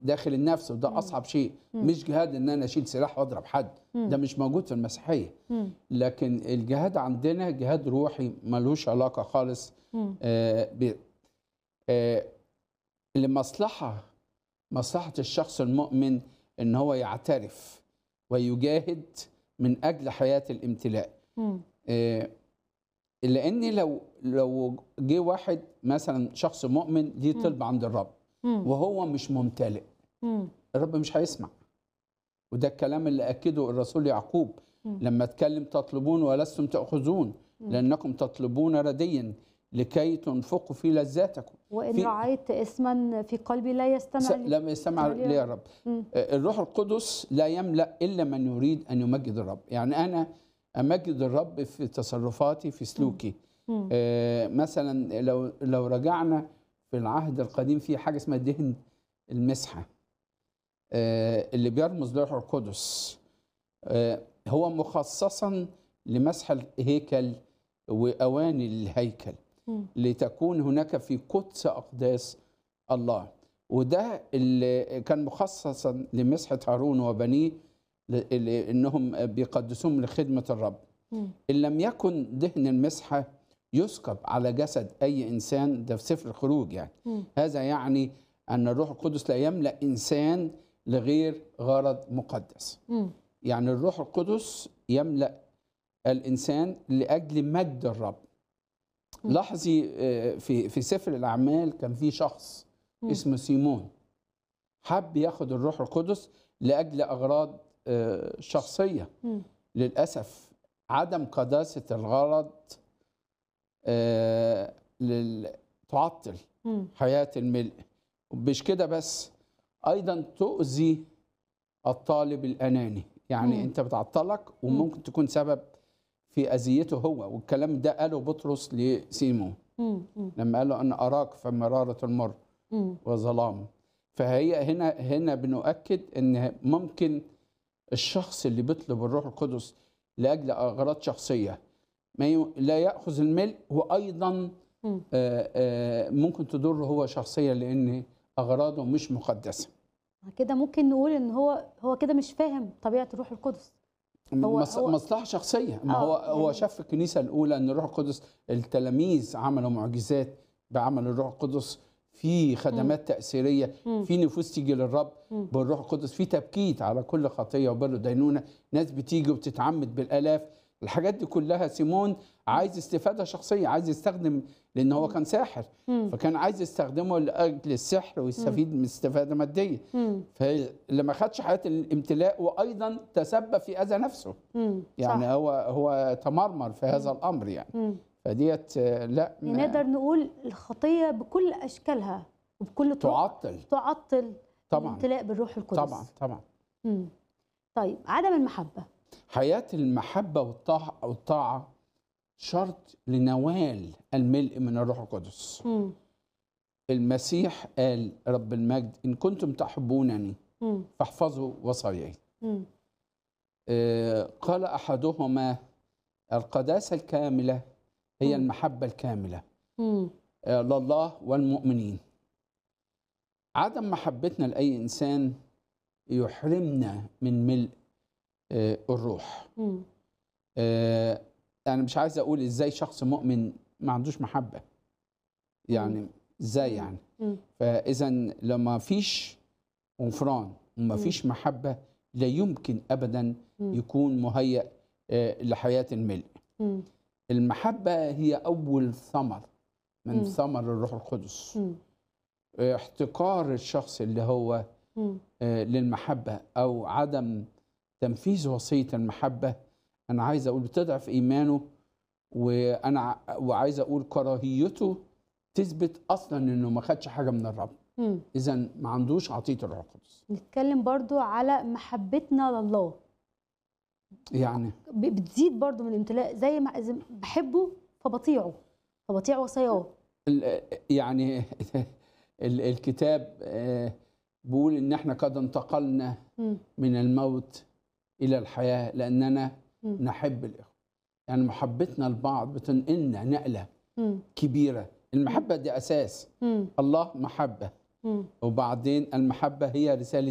داخل النفس وده اصعب شيء مش جهاد ان انا اشيل سلاح واضرب حد ده مش موجود في المسيحيه مم. لكن الجهاد عندنا جهاد روحي ملوش علاقه خالص مم. آه ب آه لمصلحه مصلحه الشخص المؤمن ان هو يعترف ويجاهد من اجل حياه الامتلاء مم. آه، لان لو لو جه واحد مثلا شخص مؤمن ليه طلب عند الرب مم. وهو مش ممتلئ مم. الرب مش هيسمع وده الكلام اللي اكده الرسول يعقوب مم. لما اتكلم تطلبون ولستم تاخذون لانكم تطلبون رديا لكي تنفقوا في لذاتكم وان في- رعيت اسما في قلبي لا يستمع س- لي لم يستمع لي. لي يا رب مم. آه، الروح القدس لا يملا الا من يريد ان يمجد الرب يعني انا امجد الرب في تصرفاتي في سلوكي مم. آه، مثلا لو لو رجعنا في العهد القديم في حاجه اسمها دهن المسحه آه، اللي بيرمز للروح القدس آه، هو مخصصا لمسح الهيكل واواني الهيكل مم. لتكون هناك في قدس اقداس الله وده اللي كان مخصصا لمسحه هارون وبنيه ل- ل- انهم بيقدسوهم لخدمه الرب مم. ان لم يكن دهن المسحه يسكب على جسد اي انسان ده في سفر الخروج يعني مم. هذا يعني ان الروح القدس لا يملا انسان لغير غرض مقدس مم. يعني الروح القدس يملا الانسان لاجل مجد الرب مم. لاحظي آه، في في سفر الاعمال كان في شخص مم. اسمه سيمون حب ياخد الروح القدس لاجل اغراض آه، شخصيه مم. للاسف عدم قداسه الغرض آه، لل- تعطل مم. حياه الملء مش كده بس ايضا تؤذي الطالب الاناني يعني مم. انت بتعطلك وممكن تكون سبب في اذيته هو والكلام ده قاله بطرس لسيمون مم. مم. لما قال له انا اراك في مراره المر مم. وظلام فهي هنا هنا بنؤكد ان ممكن الشخص اللي بيطلب الروح القدس لاجل اغراض شخصيه ما ي... لا ياخذ الملء وايضا مم. آه، آه، ممكن تضره هو شخصيا لان اغراضه مش مقدسه كده ممكن نقول ان هو هو كده مش فاهم طبيعه الروح القدس هو- مص... هو- مصلحه شخصيه ما آه، هو هو يعني- شاف في الكنيسه الاولى ان الروح القدس التلاميذ عملوا معجزات بعمل الروح القدس في خدمات تاثيريه مم. في نفوس تيجي للرب مم. بالروح القدس في تبكيت على كل خطيه وبر دينونه ناس بتيجي وبتتعمد بالالاف الحاجات دي كلها سيمون عايز استفاده شخصيه عايز يستخدم لان هو كان ساحر مم. فكان عايز يستخدمه لاجل السحر ويستفيد من استفاده ماديه مم. فلما خدش حياه الامتلاء وايضا تسبب في اذى نفسه مم. يعني صح. هو هو تمرمر في هذا الامر يعني مم. فديت آه، لا يعني ما- نقدر نقول الخطيه بكل اشكالها وبكل طرق تعطل تعطل طبعا الامتلاء بالروح القدس طبعا طبعا مم. طيب عدم المحبه حياة المحبة والطاعة والطاعة شرط لنوال الملء من الروح القدس مم. المسيح قال رب المجد إن كنتم تحبونني مم. فاحفظوا وصاياي مم. آه، قال أحدهما القداسة الكاملة هي مم. المحبة الكاملة مم. آه، لله والمؤمنين عدم محبتنا لأي إنسان يحرمنا من ملء آه، الروح مم. آه، انا مش عايز اقول ازاي شخص مؤمن ما عندوش محبه يعني ازاي يعني مم. فاذا لما فيش غفران وما مم. فيش محبه لا يمكن ابدا مم. يكون مهيأ آه، لحياه الملء مم. المحبه هي اول ثمر من مم. ثمر الروح القدس مم. آه، احتقار الشخص اللي هو مم. آه، للمحبة أو عدم تنفيذ وصية المحبة أنا عايز أقول بتضعف إيمانه وأنا ع- وعايز أقول كراهيته تثبت أصلا إنه ما خدش حاجة من الرب مم. إذا ما عندوش عطية الروح القدس نتكلم برضو على محبتنا لله يعني ب- بتزيد برضو من الامتلاء زي ما زي ما بحبه فبطيعه فبطيع وصاياه ال- يعني ال- الكتاب آه، بيقول إن إحنا قد انتقلنا مم. من الموت إلى الحياة لأننا مم. نحب الإخوة يعني محبتنا لبعض بتنقلنا نقلة مم. كبيرة المحبة دي أساس مم. الله محبة مم. وبعدين المحبة هي رسالة